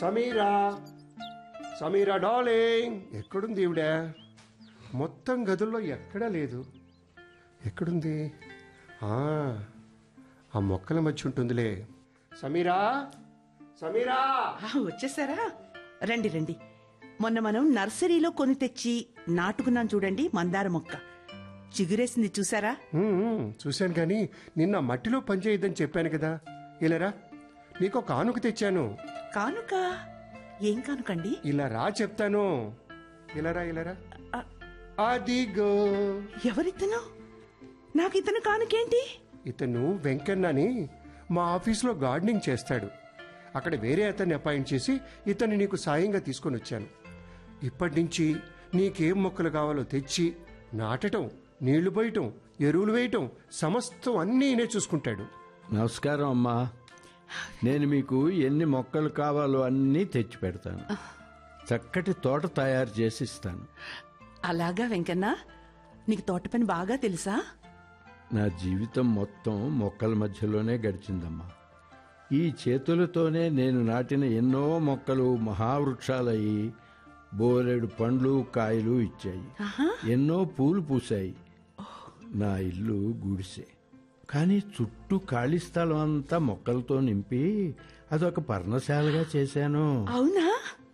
Sameera Sameera darling ఎక్కడుంది ఈవిడ మొత్తం గదుల్లో ఎక్కడా లేదు ఎక్కడుంది ఆ, ఆ మొక్కల మధ్య ఉంటుందిలే సమీరా సమీరా ఆ, వచ్చేసారా రండి రండి మొన్న మనం నర్సరీలో కొని తెచ్చి నాటుకున్నాం చూడండి మందార మొక్క చిగురేసింది చూసారా ఉమ్, ఉమ్, చూశాను కానీ నిన్న మట్టిలో పనిచేయద్దని చెప్పాను కదా ఇలారా నీకు ఒక కానుక తెచ్చాను కానుక ఏం కానుకండి ఇలా రా చెప్తాను ఇలారా ఇలారా ఆ, అదిగో ఎవరితను నాకు ఇతను కానుకేంటి ఇతను వెంకన్నని మా ఆఫీస్లో గార్డెనింగ్ చేస్తాడు అక్కడ వేరే అతన్ని అపాయింట్ చేసి ఇతన్ని నీకు సాయంగా తీసుకొని వచ్చాను ఇప్పటి నుంచి నీకేం మొక్కలు కావాలో తెచ్చి నాటటం నీళ్లు పోయటం ఎరువులు వేయటం సమస్తం అన్నీ ఈయనే చూసుకుంటాడు నమస్కారం అమ్మా నేను మీకు ఎన్ని మొక్కలు కావాలో అన్నీ తెచ్చి పెడతాను చక్కటి తోట తయారు చేసి ఇస్తాను అలాగా వెంకన్న నీకు తోట పని బాగా తెలుసా నా జీవితం మొత్తం మొక్కల మధ్యలోనే గడిచిందమ్మా ఈ చేతులతోనే నేను నాటిన ఎన్నో మొక్కలు మహావృక్షాలయ్యి బోలెడు పండ్లు కాయలు ఇచ్చాయి ఎన్నో పూలు పూసాయి నా ఇల్లు గుడిసే కానీ చుట్టూ ఖాళీ స్థలం అంతా మొక్కలతో నింపి అదొక పర్ణశాలగా చేశాను అవునా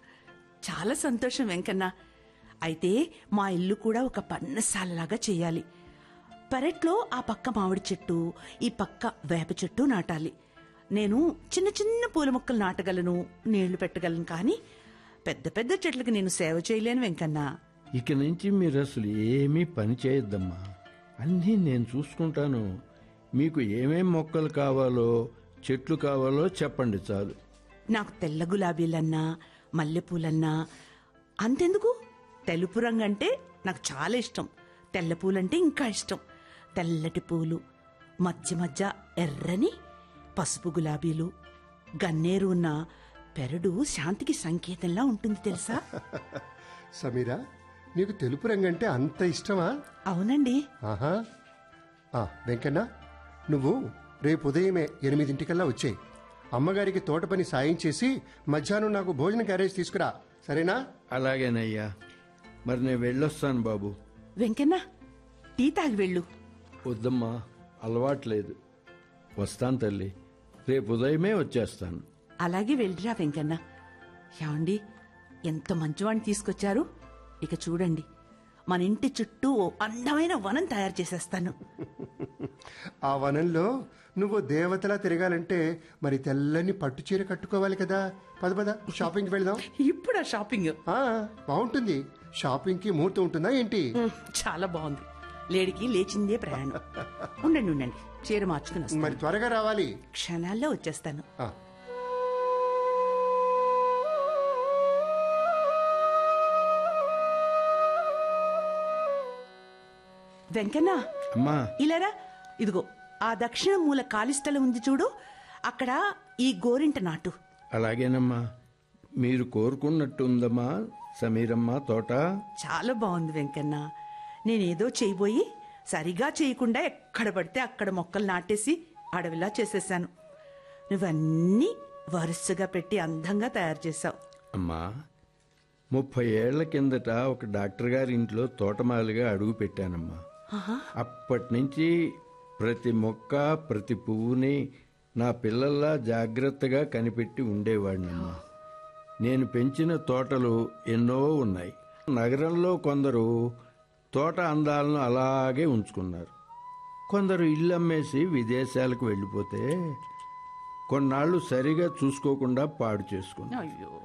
చాలా సంతోషం వెంకన్న అయితే మా ఇల్లు కూడా ఒక పన్నశాలలాగా చేయాలి పెరట్లో ఆ పక్క మామిడి చెట్టు ఈ పక్క వేప చెట్టు నాటాలి నేను చిన్న చిన్న పూల మొక్కలు నాటగలను నీళ్లు పెట్టగలను కానీ పెద్ద పెద్ద చెట్లకి నేను సేవ చేయలేను వెంకన్న ఇక నుంచి మీరు అసలు ఏమీ పని చేయొద్దమ్మా అన్నీ నేను చూసుకుంటాను మీకు ఏమేం మొక్కలు కావాలో చెట్లు కావాలో చెప్పండి చాలు నాకు తెల్ల గులాబీలన్నా మల్లెపూలన్నా అంతెందుకు తెలుపు రంగు అంటే నాకు చాలా ఇష్టం తెల్ల పూలంటే ఇంకా ఇష్టం తెల్లటి పూలు మధ్య మధ్య ఎర్రని పసుపు గులాబీలు గన్నేరు ఉన్న పెరడు శాంతికి సంకేతంలా ఉంటుంది తెలుసా సమీరా నీకు తెలుపు రంగు అంటే అంత ఇష్టమా అవునండి ఆహా ఆ, వెంకన్న నువ్వు రేపు ఉదయమే ఎనిమిదింటికల్లా వచ్చేయి అమ్మగారికి తోట పని సాయం చేసి మధ్యాహ్నం నాకు భోజన క్యారేజ్ తీసుకురా సరేనా అలాగేనయ్యా మరి నేను వెళ్ళొస్తాను బాబు వెంకన్న టీ తాగి వెళ్ళు వద్దమ్మా అలవాట్లేదు వస్తాను తల్లి రేపు ఉదయమే వచ్చేస్తాను అలాగే వెళ్ళిరా వెంకన్న ఏమండి ఎంత మంచివాణ్ణి తీసుకొచ్చారు ఇక చూడండి మన ఇంటి చుట్టూ ఓ అందమైన వనం తయారు చేసేస్తాను ఆ వనంలో నువ్వు దేవతలా తిరగాలంటే మరి తెల్లని పట్టు చీర కట్టుకోవాలి కదా పద పద షాపింగ్కి వెళ్దాం ఇప్పుడు ఆ షాపింగ్ ఆ, బాగుంటుంది షాపింగ్కి ముహూర్తం ఉంటుందా ఏంటి ఉమ్, చాలా బాగుంది లేడికి లేచిందే ప్రయాణం ఉండండి ఉండండి చీర మార్చుకుని వస్తాను మరి త్వరగా రావాలి క్షణాల్లో వచ్చేస్తాను ఆ, వెంకన్న అమ్మా ఇలారా ఇదిగో ఆ దక్షిణ మూల ఖాళీ స్థలం ఉంది చూడు అక్కడ ఈ గోరింట నాటు అలాగేనమ్మా మీరు కోరుకున్నట్టు ఉందమ్మా సమీరమ్మ తోట చాలా బాగుంది వెంకన్న నేనేదో చేయబోయి సరిగా చేయకుండా ఎక్కడ పడితే అక్కడ మొక్కలు నాటేసి అడవిలా చేసేసాను నువ్వన్నీ వరుసగా పెట్టి అందంగా తయారు చేశావు అమ్మా ముప్పై ఏళ్ల కిందట ఒక డాక్టర్ గారి ఇంట్లో తోటమాలిగా అడుగు పెట్టానమ్మా అప్పటి నుంచి ప్రతి మొక్క ప్రతి పువ్వుని నా పిల్లల్లా జాగ్రత్తగా కనిపెట్టి ఉండేవాడినమ్మా నేను పెంచిన తోటలు ఎన్నో ఉన్నాయి నగరంలో కొందరు తోట అందాలను అలాగే ఉంచుకున్నారు కొందరు ఇల్లు అమ్మేసి విదేశాలకు వెళ్ళిపోతే కొన్నాళ్ళు సరిగా చూసుకోకుండా పాడు చేసుకున్నారు అయ్యో